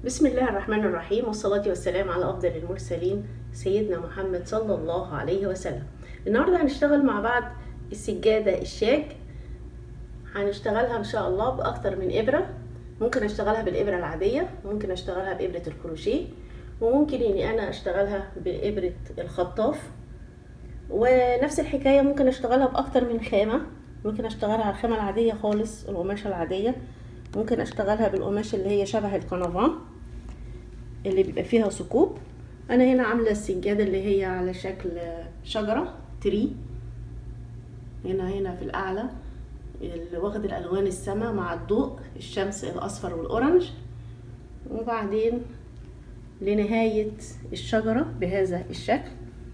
بسم الله الرحمن الرحيم والصلاة والسلام على أفضل المرسلين سيدنا محمد صلى الله عليه وسلم النهاردة هنشتغل مع بعض السجادة الشاج هنشتغلها إن شاء الله بأكتر من إبرة ممكن أشتغلها بالإبرة العادية ممكن أشتغلها بإبرة الكروشيه وممكن إني أنا أشتغلها بإبرة الخطاف ونفس الحكاية ممكن أشتغلها بأكتر من خامة ممكن أشتغلها على الخامة العادية خالص القماشة العادية ممكن أشتغلها بالقماش اللي هي شبه الكنفان اللي بيبقى فيها ثقوب انا هنا عامله السجاده اللي هي على شكل شجره تري هنا هنا في الاعلى اللي واخد الالوان السما مع الضوء الشمس الاصفر والاورنج وبعدين لنهايه الشجره بهذا الشكل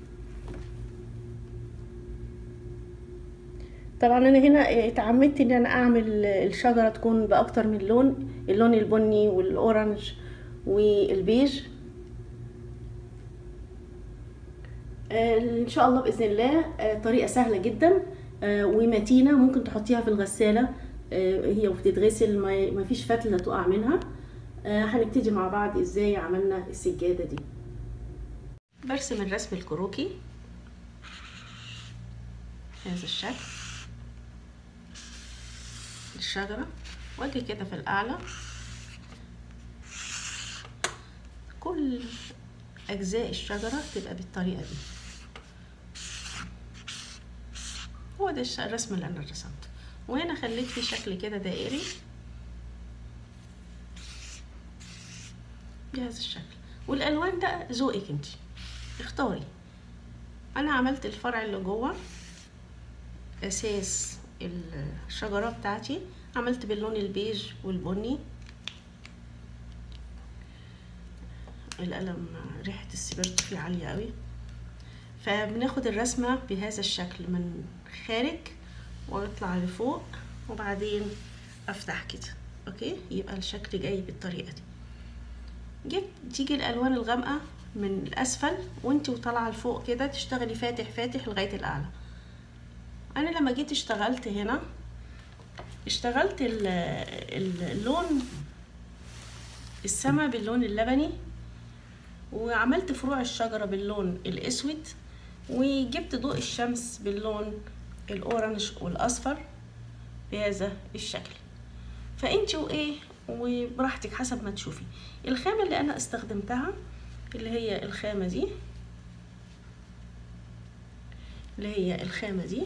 طبعا انا هنا اتعمدت ان انا اعمل الشجره تكون باكتر من لون اللون البني والاورنج والبيج ان شاء الله باذن الله طريقه سهله جدا ومتينه ممكن تحطيها في الغساله هي وبتتغسل ما فيش فتله تقع منها هنبتدي مع بعض ازاي عملنا السجاده دي برسم الرسم الكروكي هذا الشكل الشجره واجي كده في الاعلى كل اجزاء الشجره تبقى بالطريقه دي هو ده الرسم اللي انا رسمته وهنا خليت فيه شكل كده دائري بهذا الشكل والالوان ده ذوقك انت اختاري انا عملت الفرع اللي جوه اساس الشجره بتاعتي عملت باللون البيج والبني القلم ريحة السبرتو فيه عالية قوي فبناخد الرسمة بهذا الشكل من خارج واطلع لفوق وبعدين افتح كده اوكي يبقى الشكل جاي بالطريقة دي جيت تيجي الالوان الغامقة من الاسفل وانت وطالعة لفوق كده تشتغلي فاتح فاتح لغاية الاعلى انا لما جيت اشتغلت هنا اشتغلت اللون السما باللون اللبني وعملت فروع الشجرة باللون الأسود وجبت ضوء الشمس باللون الأورنج والأصفر بهذا الشكل فانت وايه وبراحتك حسب ما تشوفي الخامة اللي أنا استخدمتها اللي هي الخامة دي اللي هي الخامة دي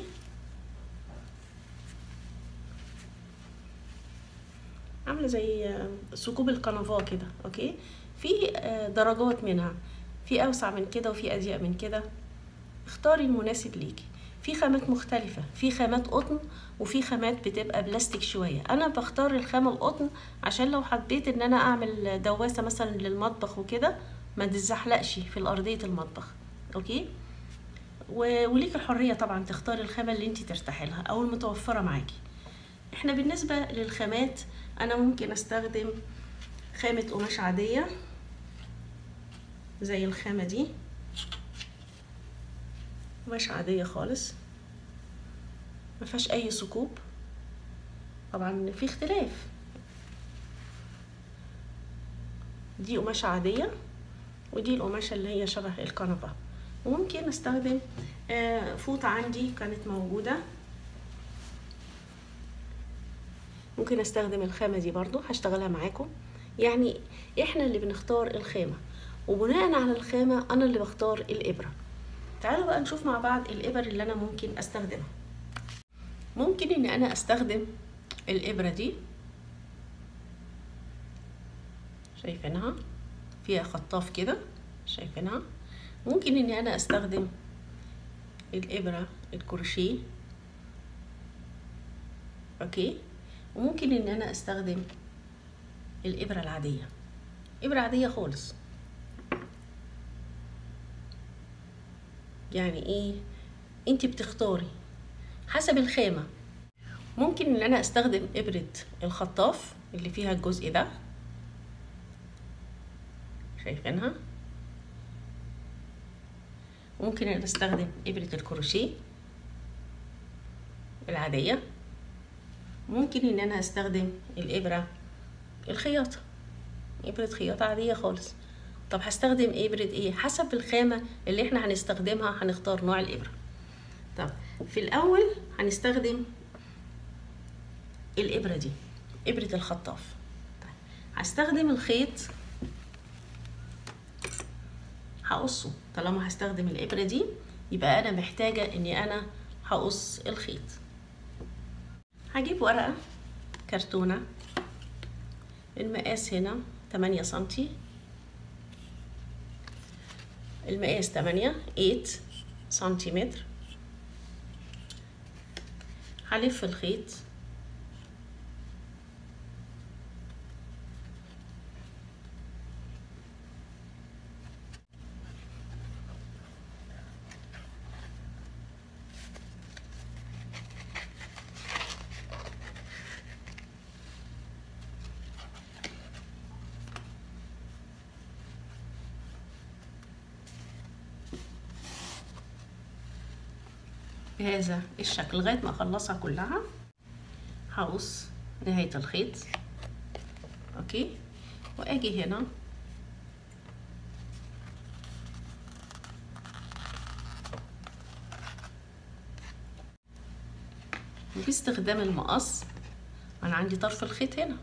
عاملة زي ثقوب القنفاه كده اوكي في درجات منها في اوسع من كده وفي اضيق من كده اختاري المناسب ليكي في خامات مختلفة في خامات قطن وفي خامات بتبقى بلاستيك شوية انا بختار الخامة القطن عشان لو حبيت ان انا اعمل دواسة مثلا للمطبخ وكده ما تتزحلقش في الارضية المطبخ اوكي وليك الحرية طبعا تختاري الخامة اللي انت ترتاحي لها او المتوفرة معاكي احنا بالنسبة للخامات انا ممكن استخدم خامة قماش عادية زي الخامة دي قماش عادية خالص مفيهاش اي ثقوب طبعا في اختلاف دي قماشة عادية ودي القماشة اللي هي شبه الكنفة وممكن استخدم فوطة عندي كانت موجودة ممكن استخدم الخامة دي برضو هشتغلها معاكم يعني احنا اللي بنختار الخامة وبناء على الخامة انا اللي بختار الابرة تعالوا بقى نشوف مع بعض الابر اللي انا ممكن استخدمها ممكن ان انا استخدم الابرة دي شايفينها فيها خطاف كده شايفينها ممكن ان انا استخدم الابرة الكروشيه اوكي وممكن ان انا استخدم الابره العاديه ابره عاديه خالص يعني ايه انت بتختاري حسب الخامه ممكن ان انا استخدم ابره الخطاف اللي فيها الجزء ده شايفينها ممكن ان استخدم ابره الكروشيه العاديه ممكن ان انا استخدم الابره الخياطه ابرة خياطة عادية خالص طب هستخدم ابرة ايه حسب الخامة اللي احنا هنستخدمها هنختار نوع الابرة طب في الاول هنستخدم الابرة دي ابرة الخطاف طيب هستخدم الخيط هقصه طالما هستخدم الابرة دي يبقى انا محتاجة اني انا هقص الخيط هجيب ورقة كرتونة المقاس هنا تمانية سنتي المقاس تمانية ايت سنتيمتر هلف الخيط بهذا الشكل لغايه ما اخلصها كلها هقص نهايه الخيط اوكي واجي هنا باستخدام المقص انا عندي طرف الخيط هنا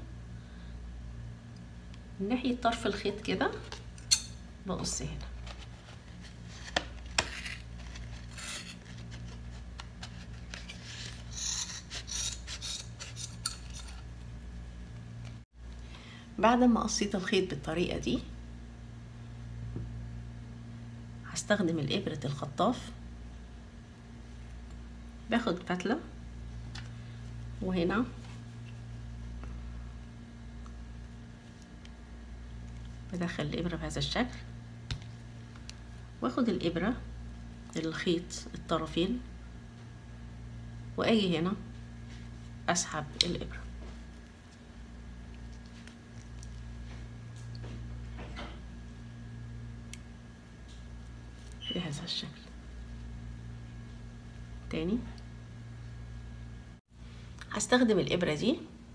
من ناحيه طرف الخيط كده بقص هنا بعد ما قصيت الخيط بالطريقة دي هستخدم الإبرة الخطاف باخد فتلة وهنا بدخل الإبرة بهذا الشكل واخد الإبرة الخيط الطرفين وأجي هنا أسحب الإبرة بهذا الشكل تاني هستخدم الإبرة دي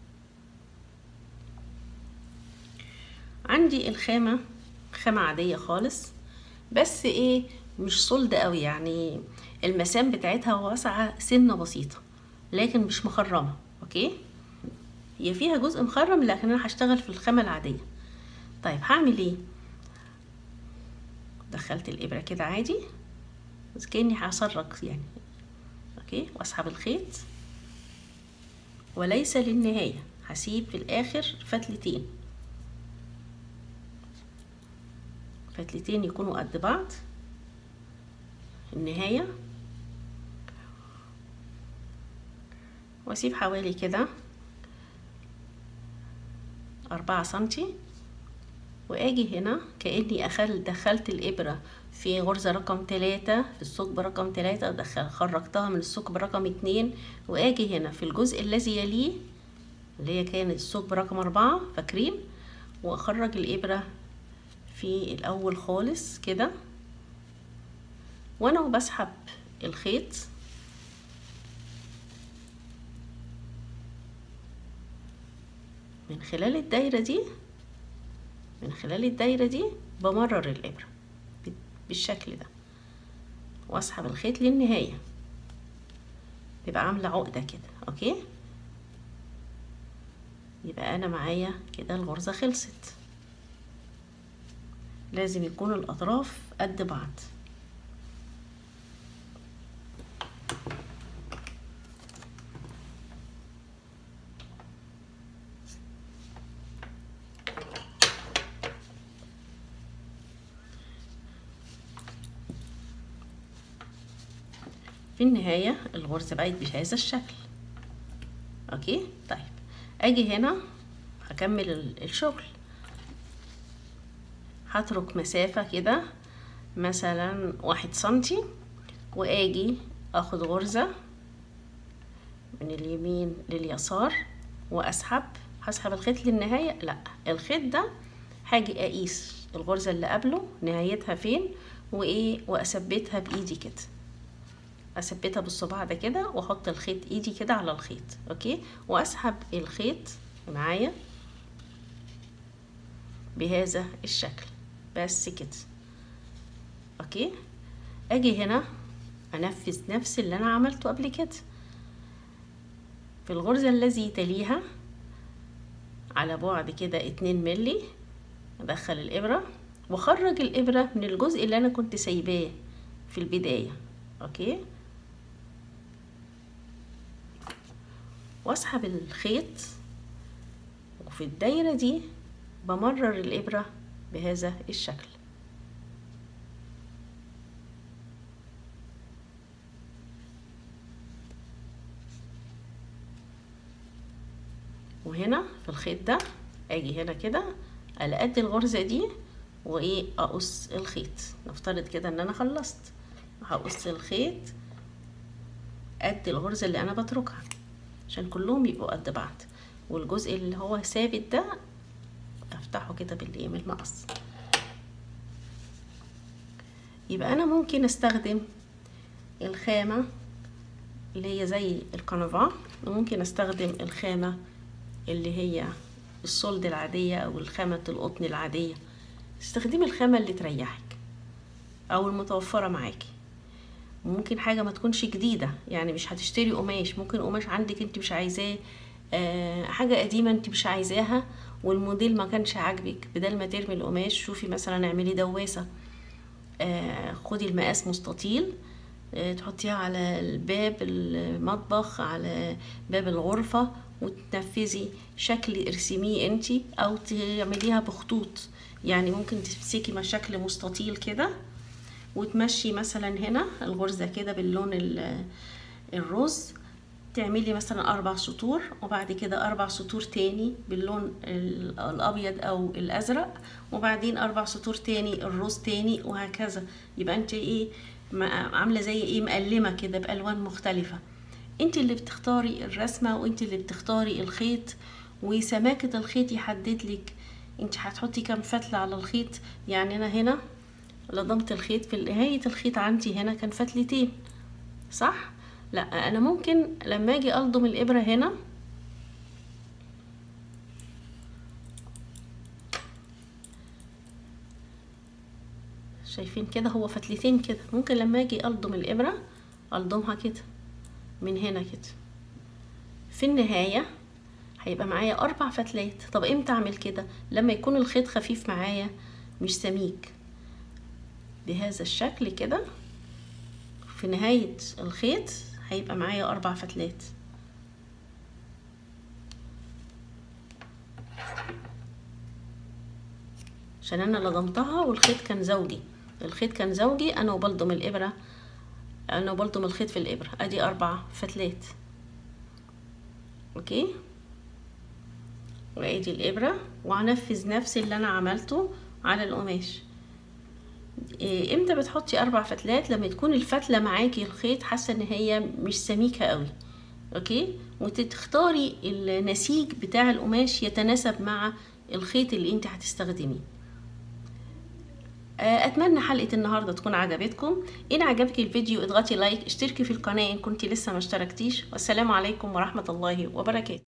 عندي الخامة خامة عادية خالص بس ايه مش صلد قوي يعني المسام بتاعتها واسعة سنة بسيطة لكن مش مخرمة اوكي هي فيها جزء مخرم لكن انا هشتغل في الخامة العادية طيب هعمل ايه دخلت الابره كده عادي بس كاني هسرق يعني اوكي واسحب الخيط وليس للنهايه هسيب في الاخر فتلتين فتلتين يكونوا قد بعض النهايه واسيب حوالي كده أربعة سنتي واجي هنا كاني اخل دخلت الابره في غرزه رقم ثلاثة في الثقب رقم ثلاثة دخل خرجتها من الثقب رقم اتنين واجي هنا في الجزء الذي يليه اللي هي كانت الثقب رقم أربعة فاكرين واخرج الابره في الاول خالص كده وانا وبسحب الخيط من خلال الدايره دي من خلال الدايرة دي بمرر الإبرة بالشكل ده واسحب الخيط للنهاية تبقى عاملة عقدة كده اوكي يبقى انا معايا كده الغرزة خلصت لازم يكون الاطراف قد بعض في النهاية الغرزة بقت بهذا الشكل اوكي طيب اجي هنا هكمل الشغل هترك مسافة كده مثلا واحد سنتي واجي اخد غرزة من اليمين لليسار واسحب هسحب الخيط للنهاية لا الخيط ده هاجي اقيس الغرزة اللي قبله نهايتها فين وايه واثبتها بايدي كده اثبتها بالصباع ده كده واحط الخيط ايدي كده على الخيط اوكي واسحب الخيط معايا بهذا الشكل بس كده اوكي اجي هنا انفذ نفس اللي انا عملته قبل كده في الغرزة الذي تليها على بعد كده اتنين ملي ادخل الابرة واخرج الابرة من الجزء اللي انا كنت سايباه في البداية اوكي واسحب الخيط وفي الدايرة دي بمرر الابرة بهذا الشكل وهنا في الخيط ده اجي هنا كده على قد الغرزة دي وايه اقص الخيط نفترض كده ان انا خلصت هقص الخيط قد الغرزة اللي انا بتركها عشان كلهم يبقوا قد بعض والجزء اللي هو ثابت ده افتحه كده بالايه من المقص يبقى انا ممكن استخدم الخامة اللي هي زي الكنفا وممكن استخدم الخامة اللي هي الصلد العادية او الخامة القطن العادية استخدمي الخامة اللي تريحك او المتوفرة معاكي ممكن حاجة ما تكونش جديدة يعني مش هتشتري قماش ممكن قماش عندك انت مش عايزاه آه حاجة قديمة انت مش عايزاها والموديل ما كانش عاجبك بدل ما ترمي القماش شوفي مثلا اعملي دواسة آه خدي المقاس مستطيل آه تحطيها على الباب المطبخ على باب الغرفة وتنفذي شكل ارسميه انتي او تعمليها بخطوط يعني ممكن تمسكي شكل مستطيل كده وتمشي مثلا هنا الغرزة كده باللون الروز تعملي مثلا أربع سطور وبعد كده أربع سطور تاني باللون الأبيض أو الأزرق وبعدين أربع سطور تاني الروز تاني وهكذا يبقى انت ايه عاملة زي ايه مقلمة كده بألوان مختلفة انت اللي بتختاري الرسمة وانت اللي بتختاري الخيط وسماكة الخيط يحدد لك انت هتحطي كام فتلة على الخيط يعني انا هنا لضمت الخيط في نهاية الخيط عندي هنا كان فتلتين صح لا انا ممكن لما اجي الضم الابرة هنا شايفين كده هو فتلتين كده ممكن لما اجي الضم الابرة الضمها كده من هنا كده في النهاية هيبقى معايا اربع فتلات طب امتى اعمل كده لما يكون الخيط خفيف معايا مش سميك بهذا الشكل كده في نهاية الخيط هيبقى معايا اربع فتلات عشان انا لضمتها والخيط كان زوجي الخيط كان زوجي انا وبلضم الابرة انا وبلضم الخيط في الابرة ادي اربع فتلات اوكي وادي الابرة وهنفذ نفس اللي انا عملته على القماش إيه امتى بتحطي اربع فتلات لما تكون الفتله معاكي الخيط حاسه ان هي مش سميكه قوي اوكي وتختاري النسيج بتاع القماش يتناسب مع الخيط اللي انت هتستخدميه اتمنى حلقه النهارده تكون عجبتكم ان عجبك الفيديو اضغطي لايك اشتركي في القناه ان كنت لسه ما اشتركتيش والسلام عليكم ورحمه الله وبركاته